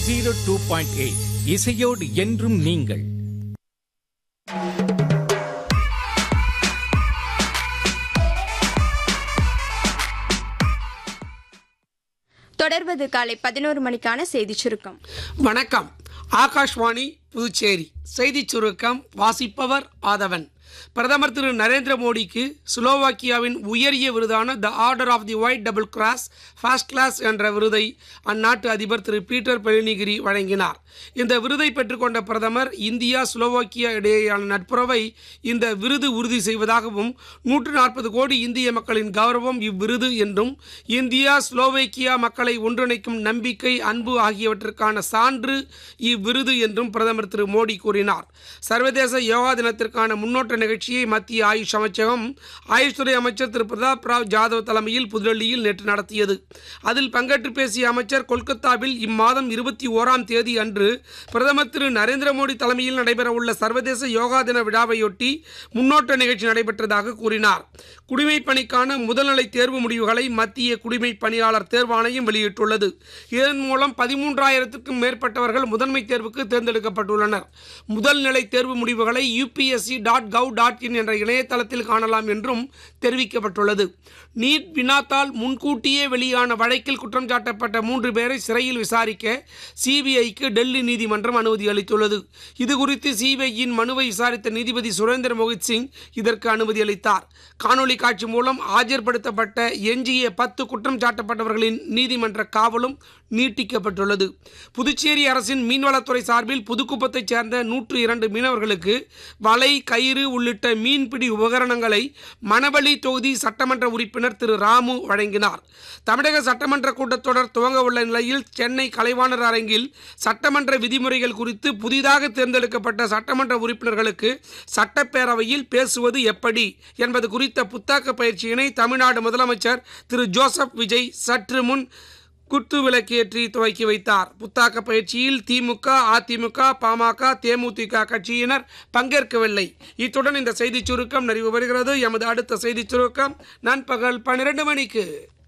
zero two point eight இசையோடு என்றும் நீங்கள் தொடர்வது காலை பதினோரு மணிக்கான செய்திச் சுருக்கம் வணக்கம் ஆகாஷ்வாணி புதுச்சேரி செய்திச் சுருக்கம் வாசிப்பவர் ஆதவன் பிரதமர் திரு நரேந்திர மோடிக்கு ஸ்லோவாக்கியாவின் உயரிய விருதான the order of the white double cross first class என்ற விருதை அந்நாட்டு அதிபர் திரு பீட்டர் பெலினிகிரி வழங்கினார் இந்த விருதை பெற்றுக்கொண்ட பிரதமர் இந்தியா ஸ்லோவாக்கியா இடையேயான நட்புறவை இந்த விருது உறுதி செய்வதாகவும் நூற்று நாற்பது கோடி இந்திய மக்களின் கௌரவம் இவ்விருது என்றும் இந்தியா ஸ்லோவேக்கியா மக்களை ஒன்றிணைக்கும் நம்பிக்கை அன்பு ஆகியவற்றிற்கான சான்று இவ்விருது என்றும் பிரதமர் திரு மோடி கூறினார் சர்வதேச யோகா தினத்திற்கான முன்னோட்ட நிகழ்ச்சியை மத்திய ஆயுஷ் அமைச்சகம் ஆயுஷ் துறை அமைச்சர் திரு பிரதாப் ராவ் ஜாதவ் தலைமையில் புதுடெல்லியில் நேற்று நடத்தியது அதில் பங்கேற்று பேசிய அமைச்சர் கொல்கத்தாவில் இம்மாதம் இருபத்தி ஓராம் தேதி அன்று பிரதமர் திரு நரேந்திர மோடி தலைமையில் நடைபெறவுள்ள சர்வதேச யோகா தின விழாவையொட்டி முன்னோட்ட நிகழ்ச்சி நடைபெற்றதாக கூறினார் குடிமைப் பணிக்கான முதல்நிலை தேர்வு முடிவுகளை மத்திய குடிமைப் பணியாளர் தேர்வாணையம் வெளியிட்டுள்ளது இதன் மூலம் பதிமூன்றாயிரத்துக்கும் மேற்பட்டவர்கள் முதன்மை தேர்வுக்கு தேர்ந்தெடுக்கப்பட்டுள்ளனர் முதல் நிலை தேர்வு முடிவுகளை UPSC dot gov dot in என்ற இணையதளத்தில் காணலாம் என்றும் தெரிவிக்கப்பட்டுள்ளது நீட் வினாத்தால் முன்கூட்டியே வெளியான வழக்கில் குற்றம் சாட்டப்பட்ட மூன்று பேரை சிறையில் விசாரிக்க சிபிஐக்கு டெல்லி நீதிமன்றம் அனுமதி அளித்துள்ளது இதுகுறித்து சிபிஐயின் மனுவை விசாரித்த நீதிபதி சுரேந்திர மோகித் சிங் இதற்கு அனுமதி அளித்தார் காணொலி காட்சி மூலம் ஆஜர்படுத்தப்பட்ட எஞ்சிய பத்து குற்றம் சாட்டப்பட்டவர்களின் நீதிமன்ற காவலும் நீட்டிக்கப்பட்டுள்ளது புதுச்சேரி அரசின் மீன்வளத்துறை சார்பில் புதுக்குப்பத்தைச் சேர்ந்த நூற்று இரண்டு மீனவர்களுக்கு வலை கயிறு உள்ளிட்ட மீன்பிடி உபகரணங்களை மணவழி தொகுதி சட்டமன்ற உறுப்பினர் திரு ராமு வழங்கினார் தமிழக சட்டமன்ற கூட்டத்தொடர் துவங்க உள்ள நிலையில் சென்னை கலைவாணர் அரங்கில் சட்டமன்ற விதிமுறைகள் குறித்து புதிதாக தேர்ந்தெடுக்கப்பட்ட சட்டமன்ற உறுப்பினர்களுக்கு சட்டப்பேரவையில் பேசுவது எப்படி என்பது குறித்த புத்தாக்க பயிற்சியினை தமிழ்நாடு முதலமைச்சர் திரு ஜோசப் விஜய் சற்று முன் குத்து விளக்கேற்றி துவக்கி வைத்தார் புத்தாக்க பயிற்சியில் திமுக அதிமுக பாமக தேமுதிக கட்சியினர் பங்கேற்கவில்லை இத்துடன் இந்த செய்திச் சுருக்கம் நிறைவு பெறுகிறது எமது அடுத்த செய்திச் சுருக்கம் நண்பகல் பன்னிரண்டு மணிக்கு